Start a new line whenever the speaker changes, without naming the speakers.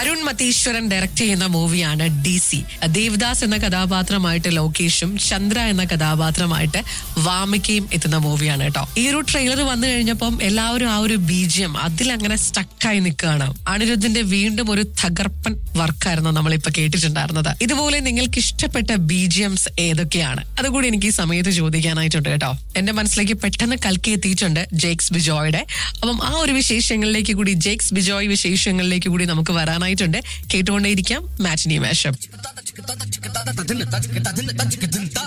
Arun മതീശ്വരൻ direct ചെയ്യുന്ന മൂവിയാണ് D C Devdas എന്ന കഥാപാത്രമായിട്ട് ലോകേഷും ചന്ദ്ര എന്ന കഥാപാത്രമായിട്ട് വാമിക്കയും എത്തുന്ന മൂവിയാണ് കേട്ടോ ഈ ഒരു ട്രെയിലർ വന്നു കഴിഞ്ഞപ്പം എല്ലാവരും ആ ഒരു ബീജിയം അതിലങ്ങനെ സ്റ്റക്കായി നിൽക്കുകയാണ് അനിരുദ്ധിന്റെ വീണ്ടും ഒരു തകർപ്പൻ വർക്കായിരുന്നു നമ്മളിപ്പോ കേട്ടിട്ടുണ്ടായിരുന്നത് ഇതുപോലെ നിങ്ങൾക്ക് ഇഷ്ടപ്പെട്ട ബീജിയംസ് ഏതൊക്കെയാണ് അതുകൂടി എനിക്ക് ഈ സമയത്ത് ചോദിക്കാനായിട്ടുണ്ട് കേട്ടോ എന്റെ മനസ്സിലേക്ക് പെട്ടെന്ന് കൽക്കി എത്തിയിട്ടുണ്ട് ജേക്സ് ബിജോയുടെ അപ്പം ആ ഒരു വിശേഷങ്ങളിലേക്ക് കൂടി ജേക്സ് ബിജോയ് വിശേഷങ്ങളിലേക്ക് കൂടി നമുക്ക് വരാനായിട്ടുണ്ട് കേട്ടുകൊണ്ടേയിരിക്കാം മാറ്റിനി മാഷപ്പ്